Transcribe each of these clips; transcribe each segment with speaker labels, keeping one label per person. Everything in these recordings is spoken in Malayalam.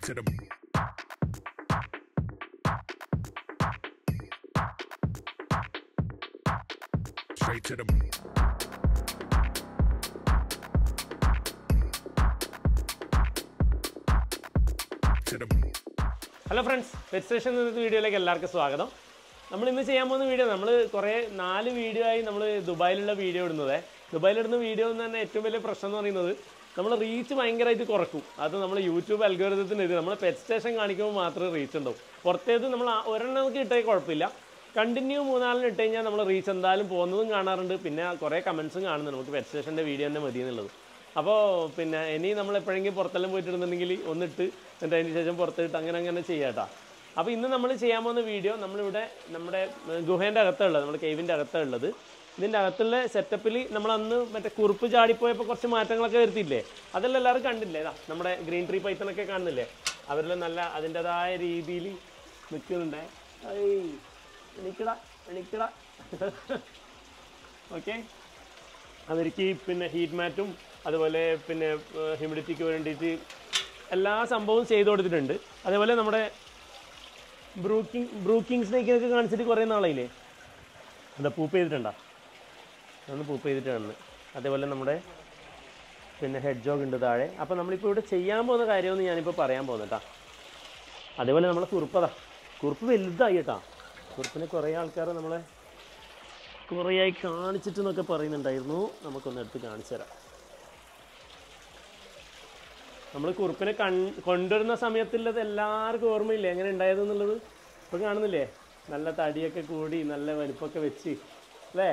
Speaker 1: to the straight to the to the
Speaker 2: hello friends pet station എന്ന വീഡിയോയിലേക്ക് എല്ലാവർക്കും സ്വാഗതം നമ്മൾ ഇന്ന് ചെയ്യാൻ പോകുന്ന വീഡിയോ നമ്മൾ കുറേ നാല് വീഡിയോ ആയി നമ്മൾ ദുബായിലുള്ള വീഡിയോ ഇടുന്നത് ദുബായിലിടുന്ന വീഡിയോ എന്ന് തന്നെ ഏറ്റവും വലിയ പ്രശ്നം എന്ന് പറയുന്നത് നമ്മൾ റീച്ച് ഭയങ്കരമായിട്ട് കുറക്കും അത് നമ്മൾ യൂട്യൂബ് അൽഗോരിതത്തിന് ഇത് നമ്മൾ പെറ്റ് സ്റ്റേഷൻ കാണിക്കുമ്പോൾ മാത്രമേ റീച്ച് ഉണ്ടാവും പുറത്തേത് നമ്മൾ ആ- ഒരെണ്ണം നമുക്ക് ഇട്ടേ കുഴപ്പമില്ല കണ്ടിന്യൂ മൂന്നാലിന് ഇട്ട് കഴിഞ്ഞാൽ നമ്മൾ റീച്ച് എന്തായാലും പോകുന്നതും കാണാറുണ്ട് പിന്നെ കുറേ കമൻസും കാണുന്നുണ്ട് നമുക്ക് പെറ്റ് സ്റ്റേഷൻ്റെ വീഡിയോ തന്നെ മതി എന്നുള്ളത് അപ്പോൾ പിന്നെ ഇനി നമ്മൾ എപ്പോഴെങ്കിലും പുറത്തെല്ലാം പോയിട്ടുണ്ടെന്നുണ്ടെങ്കിൽ ഒന്നിട്ട് എന്നിട്ട് അതിന് ശേഷം പുറത്തിട്ട് അങ്ങനെ അങ്ങനെ ചെയ്യാട്ടോ അപ്പോൾ ഇന്ന് നമ്മൾ ചെയ്യാൻ പോകുന്ന വീഡിയോ നമ്മളിവിടെ നമ്മുടെ ഏർ, ഗുഹേൻ്റെ അകത്തുള്ളത് നമ്മുടെ കേവിൻ്റെ അകത്തുള്ളത് ഇതിൻ്റെ അകത്തുള്ള സെറ്റപ്പിൽ നമ്മൾ അന്ന് മറ്റേ കുറുപ്പ് ചാടിപ്പോയപ്പോൾ കുറച്ച് മാറ്റങ്ങളൊക്കെ വരുത്തിയില്ലേ അതെല്ലാം എല്ലാവരും കണ്ടില്ലേ ഇതാ നമ്മുടെ ഗ്രീൻ ട്രീ പൈത്തനൊക്കെ കാണുന്നില്ലേ അവരെല്ലാം നല്ല അതിൻ്റെതായ രീതിയിൽ നിൽക്കുന്നുണ്ടേ ഐ എണിക്കട എണിക്കട ഓക്കെ അവർക്ക് പിന്നെ ഹീറ്റ് മാറ്റും അതുപോലെ പിന്നെ ഹ്യൂമിഡിറ്റിക്ക് വേണ്ടിയിട്ട് എല്ലാ സംഭവവും ചെയ്തു കൊടുത്തിട്ടുണ്ട് അതേപോലെ നമ്മുടെ ബ്രൂക്കിംഗ് ബ്രൂക്കിംഗ് സ്നേക്കിനൊക്കെ കാണിച്ചിട്ട് കുറേ നാളായില്ലേ എന്താ പൂപ്പ് ചെയ്തിട്ടുണ്ടോ അതൊന്ന് പൂപ്പ് ചെയ്തിട്ട് കാണുന്നത് അതേപോലെ നമ്മുടെ പിന്നെ ഹെഡ് ജോഗ് ഉണ്ട് താഴെ അപ്പോൾ നമ്മളിപ്പോൾ ഇവിടെ ചെയ്യാൻ പോകുന്ന കാര്യമെന്ന് ഞാനിപ്പോൾ പറയാൻ പോകുന്നട്ടാ അതേപോലെ നമ്മളെ കുറുപ്പതാ കുറുപ്പ് വലുതായി കേട്ടാ കുറുപ്പിനെ കുറേ ആൾക്കാർ നമ്മളെ കുറേയായി കാണിച്ചിട്ട് എന്നൊക്കെ പറയുന്നുണ്ടായിരുന്നു നമുക്കൊന്ന് എടുത്ത് കാണിച്ചു തരാം നമ്മൾ കുറുപ്പിനെ കൺ കൊണ്ടുവരുന്ന സമയത്തുള്ളത് എല്ലാവർക്കും ഓർമ്മയില്ലേ എങ്ങനെ ഉണ്ടായതെന്നുള്ളത് ഇപ്പം കാണുന്നില്ലേ നല്ല തടിയൊക്കെ കൂടി നല്ല വലുപ്പമൊക്കെ വെച്ച് അല്ലേ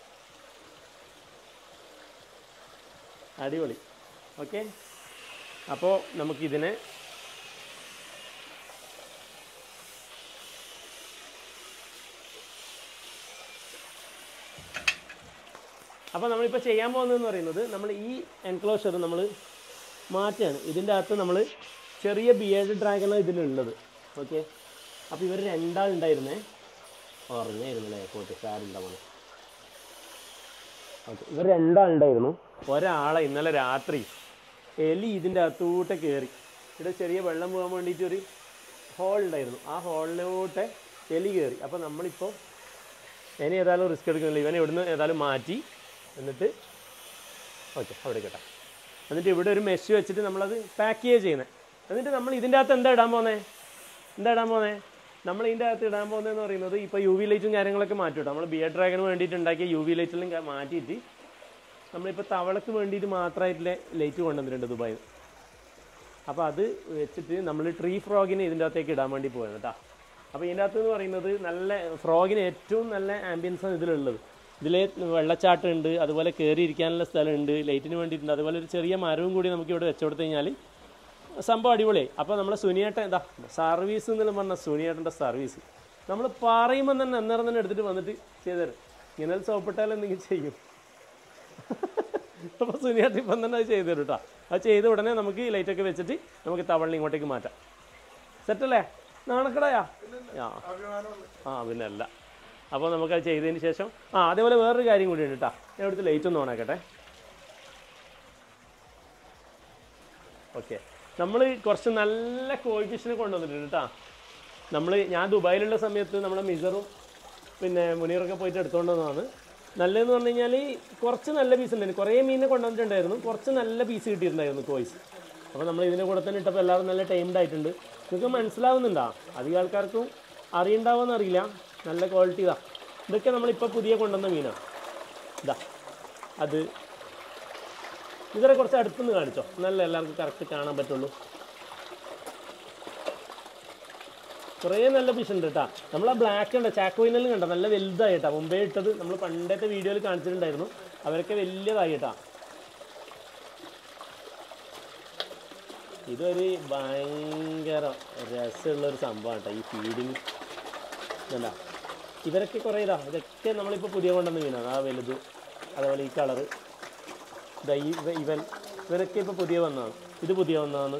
Speaker 2: അടിപൊളി ഓക്കെ അപ്പോൾ നമുക്കിതിനെ അപ്പോൾ നമ്മളിപ്പോൾ ചെയ്യാൻ പോകുന്നതെന്ന് പറയുന്നത് നമ്മൾ ഈ എൻക്ലോഷർ നമ്മൾ മാറ്റുകയാണ് ഇതിൻ്റെ അകത്ത് നമ്മൾ ചെറിയ ബിയേഡ് ഡ്രാഗണാണ് ഇതിലുള്ളത് ഓക്കെ അപ്പോൾ ഇവർ രണ്ടാളുണ്ടായിരുന്നേ ഉറങ്ങായിരുന്നല്ലേ പോട്ട് സാറുണ്ടാവണം ഓക്കെ ഇവർ രണ്ടാളുണ്ടായിരുന്നു ഒരാളെ ഇന്നലെ രാത്രി എലി ഇതിൻ്റെ അകത്തൂട്ടെ കയറി ഇവിടെ ചെറിയ വെള്ളം പോകാൻ വേണ്ടിയിട്ട് ഒരു ഹോൾ ഉണ്ടായിരുന്നു ആ ഹോളിലോട്ടെ എലി കയറി അപ്പോൾ നമ്മളിപ്പോൾ ഇനി ഏതായാലും റിസ്ക് എടുക്കുന്നില്ല ഇവനെ ഇവിടുന്ന് ഏതായാലും മാറ്റി എന്നിട്ട് ഓക്കെ അവിടെ കേട്ടോ എന്നിട്ട് ഇവിടെ ഒരു മെഷ് വെച്ചിട്ട് നമ്മളത് പാക്ക് ചെയ്യുക ചെയ്യുന്നത് എന്നിട്ട് നമ്മൾ ഇതിൻ്റെ അകത്ത് എന്താ ഇടാൻ പോകുന്നത് എന്താ ഇടാൻ പോകുന്നത് നമ്മൾ ഇതിൻ്റെ അകത്ത് ഇടാൻ പോകുന്നതെന്ന് പറയുന്നത് ഇപ്പോൾ യു വി ലൈറ്റും കാര്യങ്ങളൊക്കെ മാറ്റി കേട്ടോ നമ്മൾ ബിയർ ഡ്രാഗന് വേണ്ടിയിട്ട് ഉണ്ടാക്കിയ യു വി ലൈറ്റെല്ലാം ക- മാറ്റിയിട്ട് നമ്മളിപ്പോൾ തവളക്ക് വേണ്ടിയിട്ട് മാത്രമായിട്ടുള്ള ലൈറ്റ് കൊണ്ടുവന്നിട്ടുണ്ട് ദുബായിൽ അപ്പോൾ അത് വെച്ചിട്ട് നമ്മൾ ട്രീ ഫ്രോഗിനെ ഇതിൻ്റെ അകത്തേക്ക് ഇടാൻ വേണ്ടി പോയത് കേട്ടോ അപ്പോൾ ഇതിൻ്റെ അകത്ത് എന്ന് പറയുന്നത് നല്ല ഫ്രോഗിന് ഏറ്റവും നല്ല ആംബിയൻസാണ് ഇതിലുള്ളത് ഇതിൽ വെള്ളച്ചാട്ടം ഉണ്ട് അതുപോലെ കയറി ഇരിക്കാനുള്ള സ്ഥലമുണ്ട് ലൈറ്റിന് വേണ്ടിയിട്ടുണ്ട് അതുപോലെ ഒരു ചെറിയ മരവും കൂടി നമുക്ക് ഇവിടെ വെച്ചു കൊടുത്തു കഴിഞ്ഞാൽ സംഭവം അടിപൊളിയായി അപ്പോൾ നമ്മളെ സുനിയേട്ടൻ എന്താ സർവീസ് എന്നെല്ലാം പറഞ്ഞ സുനിയേട്ടൻ്റെ സർവീസ് നമ്മൾ പറയുമ്പോൾ തന്നെ അന്നേരം തന്നെ എടുത്തിട്ട് വന്നിട്ട് ചെയ്തുതരും ഇങ്ങനെ സോപ്പിട്ടാലും എന്തെങ്കിലും ചെയ്യും അപ്പോൾ സുനിയേട്ടൻ ഇപ്പം തന്നെ അത് ചെയ്തു തരും കേട്ടോ അത് ചെയ്ത ഉടനെ നമുക്ക് ഈ ലൈറ്റൊക്കെ വെച്ചിട്ട് നമുക്ക് തവളിനെ ഇങ്ങോട്ടേക്ക് മാറ്റാം സെറ്റല്ലേ നാണക്കടയാ ആ ആ പിന്നെ അല്ല അപ്പോൾ നമുക്കത് ചെയ്തതിന് ശേഷം ആ അതേപോലെ വേറൊരു കാര്യം കൂടി ഉണ്ട് കേട്ടോ ഞാൻ ഇവിടുത്തെ ലൈറ്റ് ഒന്ന് ഓണാക്കട്ടെ ഓക്കെ നമ്മൾ കുറച്ച് നല്ല കോഴിഫിഷിനെ കൊണ്ടുവന്നിട്ടുണ്ട് കേട്ടോ നമ്മൾ ഞാൻ ദുബായിലുള്ള സമയത്ത് നമ്മുടെ മിസറും പിന്നെ മുനീറൊക്കെ പോയിട്ട് എടുത്തുകൊണ്ട് വന്നതാണ് നല്ലതെന്ന് പറഞ്ഞു കഴിഞ്ഞാൽ കുറച്ച് നല്ല പീസ് ഉണ്ടായിരുന്നു കുറേ മീനിനെ കൊണ്ടുവന്നിട്ടുണ്ടായിരുന്നു കുറച്ച് നല്ല പീസ് കിട്ടിയിട്ടുണ്ടായിരുന്നു കോയ്സ് അപ്പോൾ നമ്മൾ ഇതിൻ്റെ കൂടെ തന്നെ ഇട്ടപ്പോൾ എല്ലാവരും നല്ല ടൈംഡ് ആയിട്ടുണ്ട് നിങ്ങൾക്ക് മനസ്സിലാവുന്നുണ്ടോ അധികം ആൾക്കാർക്കും അറിയണ്ടാവുമെന്ന് അറിയില്ല നല്ല ക്വാളിറ്റി ഇതാ ഇതൊക്കെ നമ്മളിപ്പോൾ പുതിയ കൊണ്ടുവന്ന മീനാണ് ഇതാ അത് ഇതിനെ കുറച്ച് അടുത്തുനിന്ന് കാണിച്ചോ നല്ല എല്ലാവർക്കും കറക്റ്റ് കാണാൻ പറ്റുള്ളൂ കുറേ നല്ല ഫിഷ് ഉണ്ട് കേട്ടോ നമ്മൾ ആ ബ്ലാക്ക് ഉണ്ട് ചാക്കോയിനെല്ലാം കണ്ടോ നല്ല വലുതായി കേട്ടോ മുമ്പേ ഇട്ടത് നമ്മൾ പണ്ടത്തെ വീഡിയോയിൽ കാണിച്ചിട്ടുണ്ടായിരുന്നു അവരൊക്കെ വലിയതായി കേട്ടോ ഇതൊരു ഭയങ്കര രസമുള്ള ഒരു സംഭവം കേട്ടോ ഈ ഫീഡിങ് ഇതല്ല ഇവരൊക്കെ കുറേ ഇതാ ഇതൊക്കെ നമ്മളിപ്പോൾ പുതിയ കൊണ്ടുവന്ന മീനാണ് ആ വലുത് അതേപോലെ ഈ കളറ് ഇതാ ഈ ഇവ- ഇവൻ ഇവരൊക്കെ ഇപ്പോൾ പുതിയ വന്നതാണ് ഇത് പുതിയ വന്നതാണ്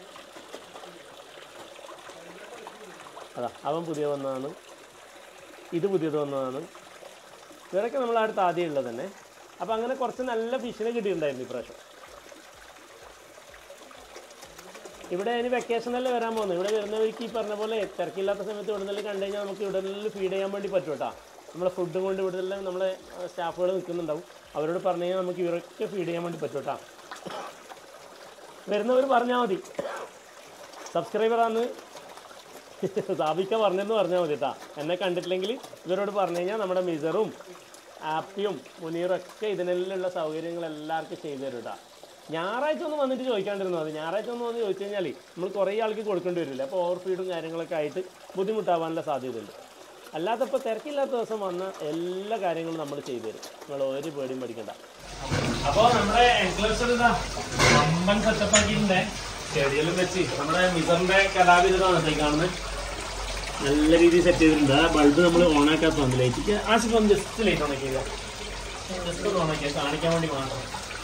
Speaker 2: അതാ അവൻ പുതിയ വന്നതാണ് ഇത് പുതിയത് വന്നതാണ് ഇവരൊക്കെ നമ്മൾ അടുത്ത് ആദ്യം ഉള്ളത് തന്നെ അപ്പോൾ അങ്ങനെ കുറച്ച് നല്ല ഫിഷിനെ കിട്ടിയിട്ടുണ്ടായിരുന്നു ഇപ്രാവശ്യം ഇവിടെ അതിന് വെക്കേഷനല്ലേ വരാൻ പോകുന്നത് ഇവിടെ വരുന്നവർക്ക് ഈ പറഞ്ഞ പോലെ തിരക്കില്ലാത്ത സമയത്ത് ഇവിടെ നിന്ന് കണ്ടു കഴിഞ്ഞാൽ നമുക്ക് ഇവിടെ നിന്ന് ഫീഡ് ചെയ്യാൻ വേണ്ടി പറ്റും കേട്ടോ നമ്മളെ ഫുഡും കൊണ്ട് ഇവിടെ എല്ലാം നമ്മളെ സ്റ്റാഫുകൾ നിൽക്കുന്നുണ്ടാവും അവരോട് പറഞ്ഞു കഴിഞ്ഞാൽ നമുക്ക് ഇവരൊക്കെ ഫീഡ് ചെയ്യാൻ വേണ്ടി പറ്റും കേട്ടോ വരുന്നവർ പറഞ്ഞാൽ മതി സബ്സ്ക്രൈബറാന്ന് സാബിക്ക പറഞ്ഞെന്ന് പറഞ്ഞാൽ മതി കേട്ടോ എന്നെ കണ്ടിട്ടില്ലെങ്കിൽ ഇവരോട് പറഞ്ഞു കഴിഞ്ഞാൽ നമ്മുടെ മിസറും ആപ്പിയും മുനീറും ഒക്കെ ഇതിനെല്ലാം സൗകര്യങ്ങൾ എല്ലാവർക്കും ചെയ്തു തരും കേട്ടോ ഞായറാഴ്ച ഒന്ന് വന്നിട്ട് ചോദിക്കാണ്ടിരുന്നു മതി ഞായറാഴ്ച ഒന്ന് വന്ന് ചോദിച്ചു കഴിഞ്ഞാൽ നമ്മൾ കുറേ ആൾക്ക് കൊടുക്കേണ്ടി വരില്ല അപ്പോൾ ഓവർ ഫീഡും കാര്യങ്ങളൊക്കെ ആയിട്ട് ബുദ്ധിമുട്ടാവാനുള്ള സാധ്യതയുണ്ട് അല്ലാത്തപ്പോൾ തിരക്കില്ലാത്ത ദിവസം വന്ന എല്ലാ കാര്യങ്ങളും നമ്മൾ ചെയ്തു തരും നിങ്ങൾ ഒരു പേടിയും പഠിക്കണ്ട അപ്പോൾ നമ്മുടെ എൻക്ലോസർ ഇതാ വമ്പൻ സെറ്റപ്പ് ആക്കിയിട്ടുണ്ട് ചെടിയെല്ലാം വെച്ച് നമ്മുടെ മിസറിന്റെ കലാവിധമാണ് ഈ കാണുന്നത് നല്ല രീതിയിൽ സെറ്റ് ചെയ്തിട്ടുണ്ട് ആ ബൾബ് നമ്മൾ ഓൺ ആക്കാത്ത ലൈറ്റ് ആശിപ്പ് ഒന്ന് ജസ്റ്റ് ലൈറ്റ് ഓൺ ആക്കിയത് ജസ്റ്റ് ഒന്ന് ഓൺ ആക്കിയത് കാണിക്കാൻ വേണ്ടി മാത്രം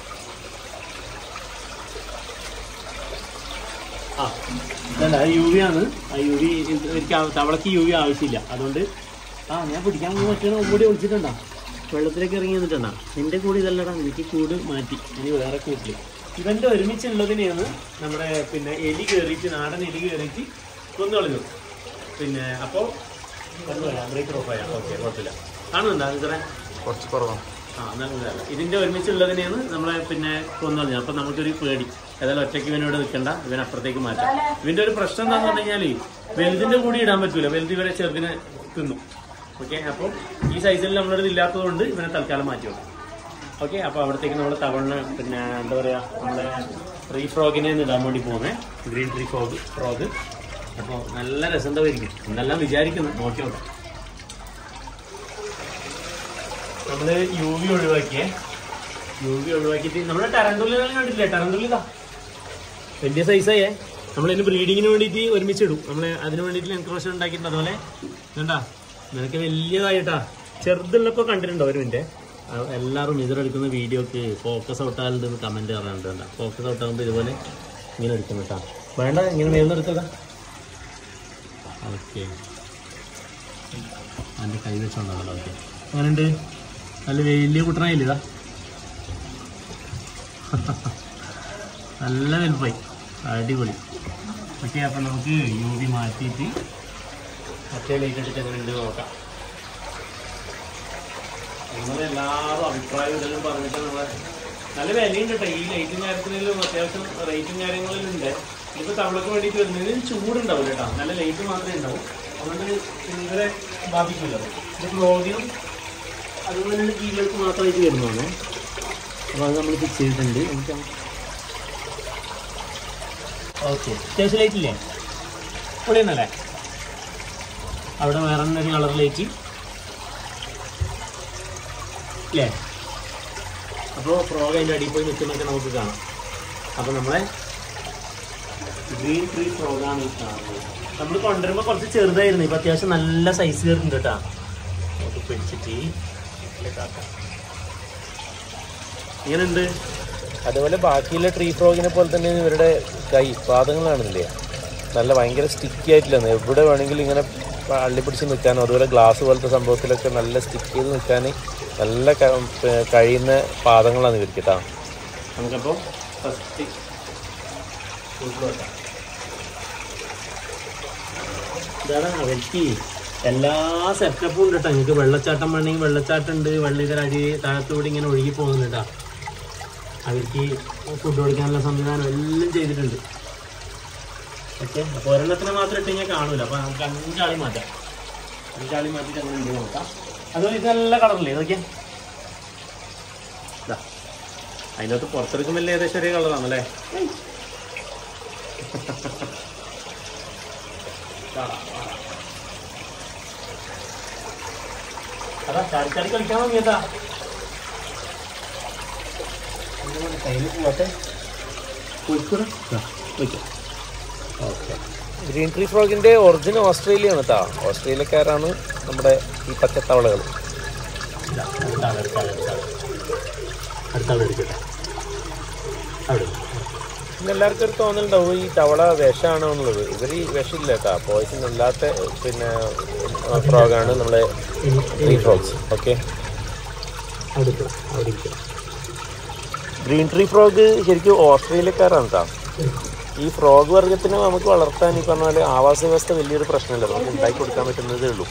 Speaker 2: ആ ഇതല്ല യു വി ആണ് ആ യു വി എനിക്ക് ആ- തവളക്ക് യു വി ആവശ്യമില്ല അതുകൊണ്ട് ആ ഞാൻ പിടിക്കാൻ പോകുന്ന മറ്റേ കൂടി ഒളിച്ചിട്ടുണ്ടാ വെള്ളത്തിലേക്ക് ഇറങ്ങി വന്നിട്ടുണ്ടാ നിന്റെ കൂടി ഇതല്ലടാ എനിക്ക് കൂട് മാറ്റി ഇനി വേറെ കൂട്ടില് ഇവന്റെ ഒരുമിച്ചുള്ളതിനെയാണ് നമ്മുടെ പിന്നെ എലി കയറിയിട്ട് നാടൻ എലി കയറിയിട്ട് കൊന്നു കളഞ്ഞു പിന്നെ അപ്പോൾ ബ്രേക്ക് ഓഫ് ആയാ ഓക്കെ കുഴപ്പമില്ല കാണുന്നുണ്ടോ ഇത്രേ
Speaker 3: കുറച്ച് കുറവാണ്
Speaker 2: ആ നല്ലതല്ല ഇതിന്റെ ഒരുമിച്ചുള്ളതിനെയാണ് നമ്മളെ പിന്നെ കൊന്നു കളഞ്ഞത് അപ്പൊ നമുക്കൊരു പേടി ഏതായാലും ഒറ്റയ്ക്ക് ഇവനോട് നിൽക്കണ്ട ഇവൻ അപ്പുറത്തേക്ക് മാറ്റാം ഇവന്റെ ഒരു പ്രശ്നം എന്താന്ന് പറഞ്ഞു കഴിഞ്ഞാല് വലുതിന്റെ കൂടി ഇടാൻ പറ്റൂല വലുത് ഇവരെ ചെറുതിനെ തിന്നു ഓക്കെ അപ്പോൾ ഈ സൈസിൽ നമ്മളൊരു ഇല്ലാത്തതുകൊണ്ട് ഇവനെ തൽക്കാലം മാറ്റി വെക്കും ഓക്കെ അപ്പോൾ അവിടത്തേക്ക് നമ്മൾ തവണ പിന്നെ എന്താ പറയാ നമ്മളെ ട്രീ ഫ്രോഗിനെ ഇടാൻ വേണ്ടി പോകുന്നത് ഗ്രീൻ ട്രീ ഫ്രോഗ് ഫ്രോഗ് അപ്പോൾ നല്ല രസം ഉണ്ടായിരിക്കും എന്നെല്ലാം വിചാരിക്കുന്നു നോക്കി നോക്കാം നമ്മൾ യു വി ഒഴിവാക്കിയേ യു വി ഒഴിവാക്കിയിട്ട് നമ്മുടെ ടറന്തുള്ളിനെല്ലാം കണ്ടില്ലേ ടറന്തുള്ളിതാ വലിയ സൈസായേ നമ്മളിതിന് ബ്രീഡിങ്ങിന് വേണ്ടിയിട്ട് ഒരുമിച്ചിടും നമ്മൾ അതിന് വേണ്ടിയിട്ട് എൻക്രോഷൻ ഉണ്ടാക്കിയിട്ടുണ്ട് അതുപോലെ എന്താ നിനക്ക് വലിയതായിട്ടാ ചെറുതുള്ളപ്പോൾ കണ്ടിട്ടുണ്ടോ ഒരു മിനിറ്റ് എല്ലാവരും ഇതിലെടുക്കുന്ന വീഡിയോക്ക് ഫോക്കസ് ഔട്ടാകുന്നത് കമൻറ്റ് പറയാനുണ്ട് വേണ്ട ഫോക്കസ് ഔട്ടാകുമ്പോൾ ഇതുപോലെ ഇങ്ങനെ എടുക്കണം കേട്ടോ വേണ്ട ഇങ്ങനെ നേർന്ന് എടുത്തതാ ഓക്കെ എൻ്റെ കൈ വെച്ചോണ്ടാണല്ലോ ഓക്കെ അങ്ങനെയുണ്ട് നല്ല വലിയ കുട്ടനായില്ല ഇതാ നല്ല വലുപ്പായി അടിപൊളി ഓക്കെ അപ്പം നമുക്ക് യു വി മാറ്റിയിട്ട് മറ്റേ ലൈറ്റ് അടിച്ച് അങ്ങനെ ഉണ്ട് നോക്കാം നമ്മളെല്ലാവരും അഭിപ്രായം ഇതെല്ലാം പറഞ്ഞിട്ട് നമ്മളെ നല്ല വിലയുണ്ട് കേട്ടോ ഈ ലൈറ്റും കാര്യത്തിലും അത്യാവശ്യം റേറ്റും കാര്യങ്ങളിലും ഉണ്ട് ഇതിപ്പോൾ തവളക്ക് വേണ്ടിയിട്ട് വരുന്നതിന് ചൂടുണ്ടാവില്ല കേട്ടോ നല്ല ലൈറ്റ് മാത്രമേ ഉണ്ടാവും അതുകൊണ്ട് ഇവരെ ബാധിക്കില്ല ഇത് ബ്ലോഗിനും അതുപോലെ തന്നെ ജീവികൾക്ക് മാത്രമായിട്ട് വരുന്നതാണ് അപ്പോൾ അത് നമ്മൾ ഫിക്സ് ചെയ്തിട്ടുണ്ട് നമുക്ക് ഓക്കെ അത്യാവശ്യം ലൈറ്റ് ഇല്ലേ പൊളിയെന്നല്ലേ അവിടെ വേറെ തന്നെ ഒരു കളർ ലൈറ്റ് ഇല്ലേ അപ്പോൾ ഫ്രോഗ് അതിൻ്റെ അടിയിൽ പോയി നിൽക്കുന്നതൊക്കെ നമുക്ക് കാണാം അപ്പോൾ നമ്മളെ ഗ്രീൻ ട്രീ ഫ്രോഗാണ് ഈ കാണുന്നത് നമ്മൾ കൊണ്ടുവരുമ്പോൾ കുറച്ച് ചെറുതായിരുന്നു ഇപ്പം അത്യാവശ്യം നല്ല സൈസ് കയറുന്നുണ്ട് കേട്ടോ നമുക്ക് പിടിച്ചിട്ട് ഇതിലേക്കാക്കാം. എങ്ങനെയുണ്ട്
Speaker 3: അതുപോലെ ബാക്കിയുള്ള ട്രീ ഫ്രോഗിനെ പോലെ തന്നെ ഇവരുടെ കൈ പാദങ്ങൾ കാണുന്നില്ലേ നല്ല ഭയങ്കര സ്റ്റിക്കി ആയിട്ടില്ലെന്ന് എവിടെ വേണമെങ്കിലും ഇങ്ങനെ അള്ളി പിടിച്ച് നിൽക്കാനും അതുപോലെ ഗ്ലാസ് പോലത്തെ സംഭവത്തിലൊക്കെ നല്ല സ്റ്റിക്ക് ചെയ്ത് നിൽക്കാൻ നല്ല ക- പ- കഴിയുന്ന പാദങ്ങളാണ് ഇവർക്ക് കേട്ടോ
Speaker 2: നമുക്കപ്പോൾ ഫസ്റ്റ് ഇതാണ് അവർക്ക് എല്ലാ സെറ്റപ്പും ഉണ്ട് കേട്ടോ നിങ്ങൾക്ക് വെള്ളച്ചാട്ടം വേണമെങ്കിൽ വെള്ളച്ചാട്ടം ഉണ്ട് വെള്ളം ഇതിൽ അടി താഴത്തോടെ ഇങ്ങനെ ഒഴുകി പോകുന്നുണ്ട് കേട്ടോ അവർക്ക് ഫുഡ് കൊടുക്കാനുള്ള സംവിധാനം എല്ലാം ചെയ്തിട്ടുണ്ട് ഓക്കെ അപ്പോൾ ഒരെണ്ണത്തിന് മാത്രം ഇട്ട് കഴിഞ്ഞാൽ കാണൂല അപ്പോൾ നമുക്ക് അഞ്ചാളി മാറ്റാം അഞ്ചാളി മാറ്റിയിട്ട് അങ്ങനെ ഉണ്ട് നോക്കാം അതുപോലെ ഇത് നല്ല കളറില്ലേ ഇതൊക്കെ ഇതാ അതിനകത്ത് പുറത്തെടുക്കുമ്പോൾ ഏകദേശം ഒരേ കളറാണല്ലേ അതാ ചാടി ചാടി കളിക്കാൻ തുടങ്ങിയതാ കയ്യിൽ പോട്ടെ പോയിക്കൂടെ ഓക്കെ
Speaker 3: ഗ്രീൻ ട്രീ ഫ്രോഗിന്റെ ഒറിജിൻ ഓസ്ട്രേലിയ ആണ് കേട്ടോ ഓസ്ട്രേലിയക്കാരാണ് നമ്മുടെ ഈ പച്ചത്തവളകൾ
Speaker 2: അടുത്താൾ അടുത്താൾ അടുത്താൾ അടുത്താൾ എടുക്കട്ടെ അവിടെ
Speaker 3: പിന്നെ എല്ലാവർക്കും ഒരു തോന്നലുണ്ടാവും ഈ തവള വിഷമാണോ എന്നുള്ളത് ഇവർ ഈ വിഷമില്ല കേട്ടോ പോയിസൺ അല്ലാത്ത പിന്നെ ഫ്രോഗാണ് നമ്മുടെ ട്രീ ഫ്രോഗ്സ് ഓക്കെ
Speaker 2: അടുത്ത് അവിടെ ഇരിക്കും
Speaker 3: ഗ്രീൻ ട്രീ ഫ്രോഗ് ശരിക്കും ഓസ്ട്രേലിയക്കാരാണ് കേട്ടോ ഈ ഫ്രോഗ് വർഗത്തിനെ നമുക്ക് വളർത്താൻ ഈ പറഞ്ഞ പോലെ ആവാസ വ്യവസ്ഥ വലിയൊരു പ്രശ്നമല്ല നമുക്ക് ഉണ്ടാക്കി കൊടുക്കാൻ പറ്റുന്നതേ ഉള്ളൂ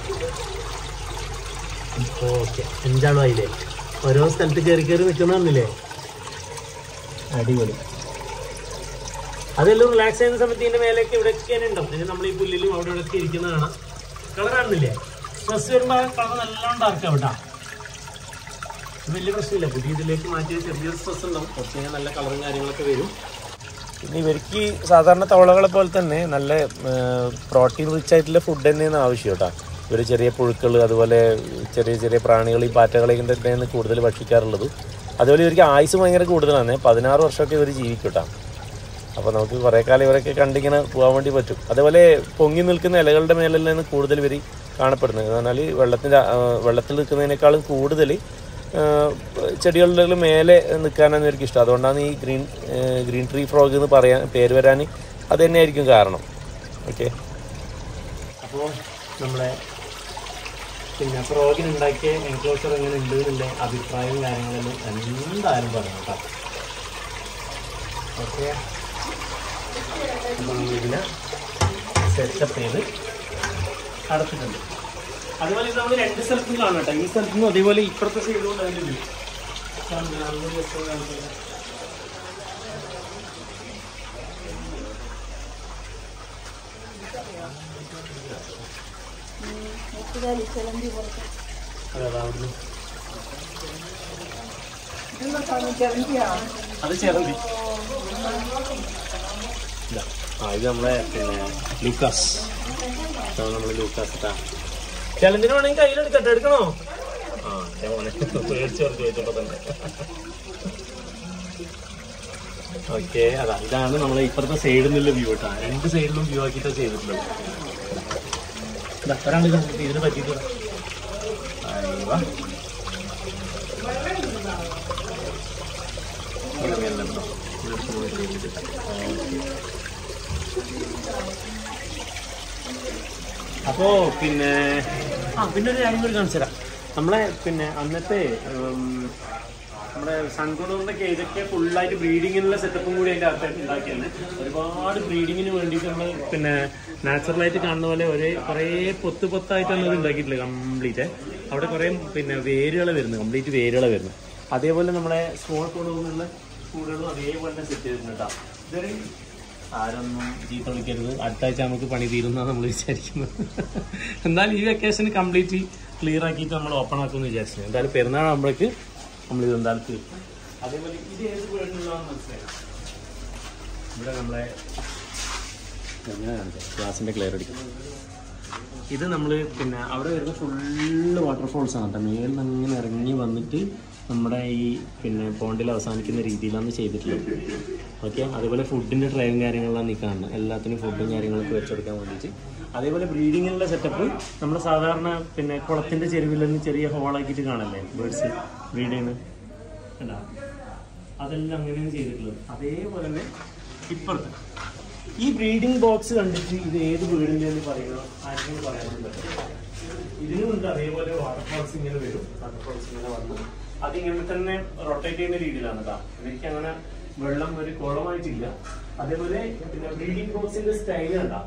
Speaker 2: ഓക്കെ അഞ്ചാളും ആയില്ലേ ഓരോ സ്ഥലത്ത് കയറി കയറി നിൽക്കുന്നതാണില്ലേ അടിപൊളി അതെല്ലാം റിലാക്സ് ചെയ്യുന്ന സമയത്ത് ഇതിന്റെ മേലേക്ക് ഇവിടെയൊക്കെ തന്നെ ഉണ്ടാവും പിന്നെ നമ്മൾ ഈ പുല്ലിലും അവിടെ ഇവിടെ ഒക്കെ ഇരിക്കുന്ന കാണാം കളർ കാണുന്നില്ലേ സ്ട്രെസ് വരുമ്പോൾ കളർ നല്ലോണം ഡാർക്ക് ആവട്ടാ വലിയ പ്രശ്നമില്ല പുതിയ ഇതിലേക്ക് മാറ്റിയ ചെറിയൊരു സ്ട്രെസ് ഉണ്ടാവും കുറച്ച് കഴിഞ്ഞാൽ നല്ല കളറും കാര്യങ്ങളൊക്കെ വരും
Speaker 3: പിന്നെ ഇവർക്ക് സാധാരണ തവളകളെ പോലെ തന്നെ നല്ല പ്രോട്ടീൻ റിച്ച് ആയിട്ടുള്ള ഫുഡ് തന്നെയാണ് ആവശ്യം കേട്ടോ ഇവർ ചെറിയ പുഴുക്കൾ അതുപോലെ ചെറിയ ചെറിയ പ്രാണികൾ ഈ പാറ്റകളെയൊക്കെ തന്നെയാണ് കൂടുതൽ ഭക്ഷിക്കാറുള്ളത് അതുപോലെ ഇവർക്ക് ആയുസ് ഭയങ്കര കൂടുതലാണ് പതിനാറ് വർഷമൊക്കെ ഇവർ ജീവിക്കും കേട്ടോ അപ്പോൾ നമുക്ക് കുറേ കാലം ഇവരൊക്കെ കണ്ടിങ്ങനെ പോകാൻ വേണ്ടി പറ്റും അതേപോലെ പൊങ്ങി നിൽക്കുന്ന ഇലകളുടെ മേലെല്ലാം കൂടുതൽ ഇവർ കാണപ്പെടുന്നത് എന്ന് പറഞ്ഞാൽ വെള്ളത്തിൻ്റെ വെള്ളത്തിൽ നിൽക്കുന്നതിനേക്കാളും കൂടുതൽ ചെടികളുടെ മേലെ നിൽക്കാനാണ് ഇവർക്ക് ഇഷ്ടം അതുകൊണ്ടാണ് ഈ ഗ്രീൻ ഗ്രീൻ ട്രീ ഫ്രോഗ് എന്ന് പറയാൻ പേര് വരാൻ അത് തന്നെയായിരിക്കും കാരണം ഓക്കെ
Speaker 2: അപ്പോൾ നമ്മളെ പിന്നെ ഫ്രോഗിന് ഉണ്ടാക്കിയ എൻക്ലോഷർ എങ്ങനെ ഉണ്ട് എന്നുള്ള അഭിപ്രായവും കാര്യങ്ങളെല്ലാം എന്തായാലും പറഞ്ഞു കേട്ടോ ഓക്കെ അപ്പോൾ നമ്മൾ ഇതിനെ സെറ്റപ്പ് ചെയ്ത് അടച്ചിട്ടുണ്ട് അതുപോലെ ഇത് നമ്മൾ രണ്ട് സ്ഥലത്തും കാണാം കേട്ടോ ഈ സ്ഥലത്തു നിന്നും അതേപോലെ ഇപ്പുറത്തെ സൈഡിലും അതിൻ്റെ വ്യൂ അതെ അതാ അവിടുന്ന് അത് ചെറുതി ഇതാ. ആ ഇത് നമ്മളെ പിന്നെ ലൂക്കാസ് ഇതാണ് നമ്മളെ ലൂക്കാസ് കേട്ടാ ചലന്തിന് വേണമെങ്കിൽ കയ്യിലെടുക്കട്ടെ എടുക്കണോ ആ ഞാൻ മോനെ പേടിച്ച് പറഞ്ഞു ചോദിച്ചപ്പോ തന്നെ ഓക്കെ അതാ ഇതാണ് നമ്മളെ ഇപ്പുറത്തെ സൈഡിൽ നിന്നുള്ള വ്യൂ കേട്ടാ രണ്ട് സൈഡിലും വ്യൂ ആക്കിയിട്ടാണ് ചെയ്തിട്ടുള്ളത് ഇതാ, ഒരാൾ ഇതാ, ഇതിന് പറ്റിയിട്ട് അയ്യോ അപ്പോ പിന്നെ ആ പിന്നെ ഒരു കാര്യം കൂടി കാണിച്ചു തരാം നമ്മളെ പിന്നെ അന്നത്തെ ഉം, നമ്മുടെ സൺകുണറിന്റെ ഇതൊക്കെ ഫുള്ളായിട്ട് ബ്രീഡിങ്ങിനുള്ള സെറ്റപ്പും കൂടി അതിന്റെ അകത്തായിട്ട് ഉണ്ടാക്കിയാണ് ഒരുപാട് ബ്രീഡിങ്ങിന് വേണ്ടിയിട്ട് നമ്മൾ പിന്നെ നാച്ചുറലായിട്ട് കാണുന്ന പോലെ ഒരേ കുറേ പൊത്ത് പൊത്തായിട്ടാണ് ഇത് ഉണ്ടാക്കിയിട്ടുള്ളത് കംപ്ലീറ്റ് അവിടെ കുറേ പിന്നെ വേരുകൾ വരുന്നത് കംപ്ലീറ്റ് വേരുകൾ വരുന്നത് അതേപോലെ നമ്മളെ സ്മോൾ കൊണ്ടുപോകുന്നുള്ള കൂടുകളും അതേപോലെ തന്നെ സെറ്റ് ചെയ്തിട്ടുണ്ട് കേട്ടോ ഇതൊരു ആരൊന്നും ചീത്ത വിളിക്കരുത് അടുത്ത ആഴ്ച നമുക്ക് പണി തീരുന്നതാണ് നമ്മൾ വിചാരിക്കുന്നത് എന്നാൽ ഈ വെക്കേഷൻ കംപ്ലീറ്റ് ക്ലിയർ ആക്കിയിട്ട് നമ്മൾ ഓപ്പൺ ആക്കുമെന്ന് വിചാരിച്ചു എന്തായാലും പെരുന്നാൾ ആകുമ്പോഴേക്ക് നമ്മൾ ഇത് എന്തായാലും തീർക്കും അതേപോലെ ഇത് ഏത് വീടിനുള്ളതാണെന്ന് മനസ്സിലായി ഇവിടെ നമ്മളെ എങ്ങനെ കാണിക്കാം ഗ്ലാസിൻ്റെ ക്ലിയർ അടിക്കും ഇത് നമ്മൾ പിന്നെ അവിടെ വരുന്ന ഫുള്ള് വാട്ടർഫോൾസ് ആണ് കേട്ടോ മേളിൽ നിന്ന് അങ്ങനെ ഇറങ്ങി വന്നിട്ട് നമ്മുടെ ഈ പിന്നെ പോണ്ടിൽ അവസാനിക്കുന്ന രീതിയിലാണ് ചെയ്തിട്ടുള്ളത് ഓക്കെ അതേപോലെ ഫുഡിൻ്റെ ട്രയലും കാര്യങ്ങളിലാണ് ഈ കാണുന്നത് എല്ലാത്തിനും ഫുഡും കാര്യങ്ങളൊക്കെ വെച്ചെടുക്കാൻ വേണ്ടിയിട്ട് അതേപോലെ ബ്രീഡിങ്ങിനുള്ള സെറ്റപ്പ് നമ്മൾ സാധാരണ പിന്നെ കുളത്തിൻ്റെ ചെരുവിൽ നിന്ന് ചെറിയ ഹോളാക്കിയിട്ട് കാണല്ലേ ബേഡ്സ് ബ്രീഡ് ചെയ്യുന്നത് കണ്ടോ അതെല്ലാം അങ്ങനെയാണ് ചെയ്തിട്ടുള്ളത് അതേപോലെ തന്നെ ഇപ്പുറത്ത് ഈ ബ്രീഡിംഗ് ബോക്സ് കണ്ടിട്ട് ഇത് ഏത് വീടിൻ്റെ എന്ന് പറയുന്നത് ആർക്കെങ്കിലും പറയാൻ പറ്റും ഇതിനുമുണ്ട് അതേപോലെ വാട്ടർഫോൾസ് ഇങ്ങനെ വരും വാട്ടർഫോൾസ് ഇങ്ങനെ വന്നു അതിങ്ങനെ തന്നെ റൊട്ടേറ്റ് ചെയ്യുന്ന രീതിയിലാണ് കേട്ടോ എനിക്ക് അങ്ങനെ വെള്ളം ഒരു കുളമായിട്ടില്ല അതേപോലെ പിന്നെ ബ്രീഡിംഗ് ബോക്സിന്റെ സ്റ്റൈൽ കണ്ടാ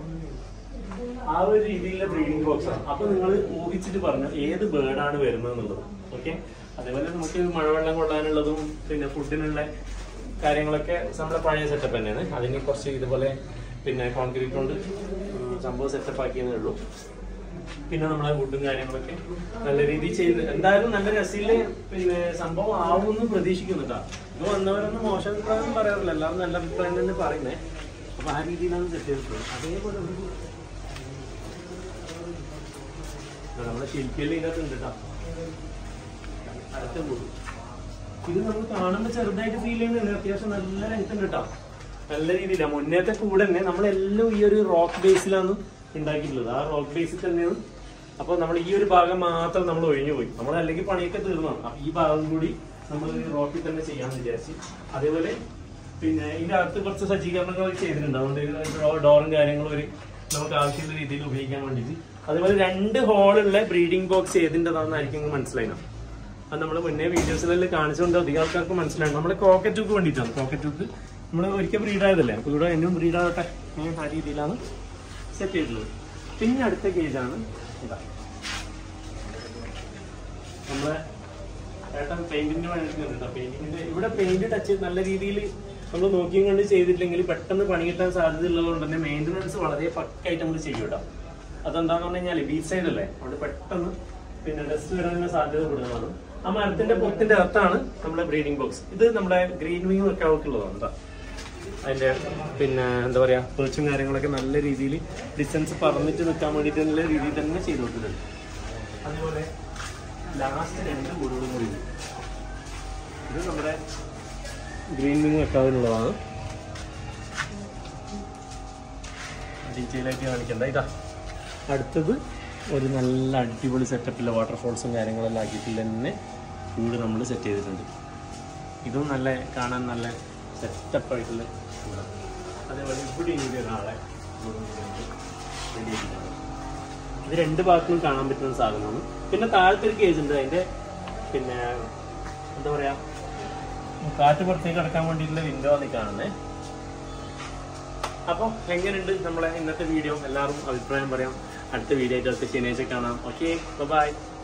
Speaker 2: ആ ഒരു രീതിയിലുള്ള ബ്രീഡിംഗ് ബോക്സ് ആണ് അപ്പൊ നിങ്ങൾ ഊഹിച്ചിട്ട് പറഞ്ഞു ഏത് ബേർഡാണ് വരുന്നത് എന്നുള്ളത് ഓക്കെ അതേപോലെ നമുക്ക് മഴവെള്ളം കൊള്ളാനുള്ളതും പിന്നെ ഫുഡിനുള്ള കാര്യങ്ങളൊക്കെ നമ്മുടെ പഴയ സെറ്റപ്പ് തന്നെയാണ് അതിന് കുറച്ച് ഇതുപോലെ പിന്നെ കോൺക്രീറ്റ് കൊണ്ട് ഉം, സംഭവം സെറ്റപ്പ് ആക്കിയതേ ഉള്ളൂ പിന്നെ നമ്മളെ ഫുഡും കാര്യങ്ങളൊക്കെ നല്ല രീതിയിൽ ചെയ്ത് എന്തായാലും നല്ല രസയില് പിന്നെ സംഭവം ആവുമെന്ന് പ്രതീക്ഷിക്കുന്നുണ്ടാ ഇത് വന്നവരൊന്നും മോശം അഭിപ്രായം പറയാറില്ല എല്ലാവരും നല്ല അഭിപ്രായം തന്നെ പറയുന്നേ അപ്പൊ ആ രീതിയിലാണ് സെറ്റ് ചെയ്തിട്ടുള്ളത് അതേപോലെ ഒരു ഇത് നമ്മുടെ ശില്പിയിൽ ഇതിനകത്ത് ഉണ്ട് കേട്ടോ അടുത്ത കൂടും ഇത് നമ്മൾ കാണുമ്പോൾ ചെറുതായിട്ട് ഫീൽ ചെയ്യുന്നുണ്ട് അത്യാവശ്യം നല്ല ലെങ്ത് ഉണ്ട് കേട്ടോ നല്ല രീതിയിലാണ് മുന്നേത്തെ കൂടെ തന്നെ നമ്മളെല്ലാം ഈ ഒരു റോക്ക് ബേസിലാണ് ഉണ്ടാക്കിയിട്ടുള്ളത് ആ റോക്ക് ബേസിൽ തന്നെയാണ് അപ്പോൾ നമ്മൾ ഈ ഒരു ഭാഗം മാത്രം നമ്മൾ ഒഴിഞ്ഞു പോയി നമ്മൾ അല്ലെങ്കിൽ പണിയൊക്കെ തീർന്നതാണ് അപ്പൊ ഈ ഭാഗം കൂടി നമ്മൾ റോക്കിൽ തന്നെ ചെയ്യാമെന്ന് വിചാരിച്ചു അതേപോലെ പിന്നെ ഇതിന്റെ അകത്ത് കുറച്ച് സജ്ജീകരണങ്ങൾ ചെയ്തിട്ടുണ്ട് അതുകൊണ്ട് ഡോറും കാര്യങ്ങളും ഒരു നമുക്ക് ആവശ്യമുള്ള രീതിയിൽ ഉപയോഗിക്കാൻ വേണ്ടിയിട്ട് അതേപോലെ രണ്ട് ഹോളുള്ള ബ്രീഡിംഗ് ബോക്സ് ഏതിൻ്റെതാണെന്നായിരിക്കും മനസ്സിലായി അത് നമ്മൾ മുന്നേ വീഡിയോസിലെല്ലാം കാണിച്ചുകൊണ്ട് അധികം ആൾക്കാർക്ക് മനസ്സിലായി നമ്മുടെ കോക്കറ്റൂക്ക് വേണ്ടിയിട്ടാണ് കോക്കറ്റൂക്ക് നമ്മൾ ഒരിക്കൽ ബ്രീഡ് ആയതല്ലേ അപ്പോൾ ഇവിടെ എന്നും ബ്രീഡ് ആവട്ടെ ഏ, ആ രീതിയിലാണ് സെറ്റ് ചെയ്തിട്ടുള്ളത് പിന്നെ അടുത്ത കേജാണ് ഇതാ നമ്മളെ ഏട്ടൻ പെയിന്റിന്റെ പണിയെടുക്കുന്നുണ്ട് പെയിന്റിങ്ങിന്റെ ഇവിടെ പെയിന്റ് ടച്ച് നല്ല രീതിയിൽ നമ്മൾ നോക്കിയും കണ്ട് ചെയ്തിട്ടില്ലെങ്കിൽ പെട്ടെന്ന് പണി കിട്ടാൻ സാധ്യത ഉള്ളതുകൊണ്ട് തന്നെ മെയിൻ്റനൻസ് വളരെ പക്കായിട്ട് നമ്മൾ ചെയ്യും കേട്ടോ അതെന്താന്ന് പറഞ്ഞു കഴിഞ്ഞാൽ ബീച്ച് സൈഡ് അല്ലേ അവിടെ പെട്ടെന്ന് പിന്നെ ഡസ്റ്റ് വരാനുള്ള സാധ്യത കൂടുതലാണ് ആ മരത്തിന്റെ പൊത്തിന്റെ അകത്താണ് നമ്മുടെ ബ്രീഡിംഗ് ബോക്സ് ഇത് നമ്മുടെ ഗ്രീൻ വിങ് ഒക്കെ അവർക്കുള്ളതാണ് കേട്ടോ അതിന്റെ പിന്നെ എന്താ പറയാ പേർച്ചും കാര്യങ്ങളൊക്കെ നല്ല രീതിയിൽ ഡിസ്റ്റൻസ് പറഞ്ഞിട്ട് നിൽക്കാൻ വേണ്ടിയിട്ട് നല്ല രീതിയിൽ തന്നെ ചെയ്തു കൊടുത്തിട്ടുണ്ട് അതേപോലെ ലാസ്റ്റ് രണ്ട് കൂടുകളും കൂടി ഉണ്ട്. ഇത് നമ്മുടെ ഗ്രീൻ വിങ് വെക്കാതിനുള്ളതാണ് ഡീറ്റെയിൽ ആയിട്ട് കാണിക്കണ്ട ഇതാ അടുത്തത് ഒരു നല്ല അടിപൊളി സെറ്റപ്പിലെ വാട്ടർഫോൾസും കാര്യങ്ങളെല്ലാം ആക്കിയിട്ട് തന്നെ കൂട് നമ്മൾ സെറ്റ് ചെയ്തിട്ടുണ്ട് ഇതും നല്ല കാണാൻ നല്ല സെറ്റപ്പ് ആയിട്ടുള്ള കൂടാണ് അതേപോലെ ഇവിടെ ഇങ്ങനെ ഒരാളെ കൂടും കൂടി നമുക്ക് ready ആക്കിയിട്ടുണ്ട്. ഇത് രണ്ട് ഭാഗത്തും കാണാൻ പറ്റുന്ന സാധനമാണ് പിന്നെ താഴത്തെ ഒരു കേജ് ഉണ്ട് അതിന്റെ പിന്നെ എന്താ പറയാ കാറ്റ് പുറത്തേക്ക് കടക്കാൻ വേണ്ടിയിട്ടുള്ള വിൻഡോ ആണ് ഈ കാണുന്നത് അപ്പോൾ എങ്ങനെയുണ്ട് നമ്മളെ ഇന്നത്തെ വീഡിയോ എല്ലാവരും അഭിപ്രായം പറയാം അടുത്ത വീഡിയോ ആയിട്ട് അടുത്ത ശനിയാഴ്ച കാണാം ഓക്കെ ബൈ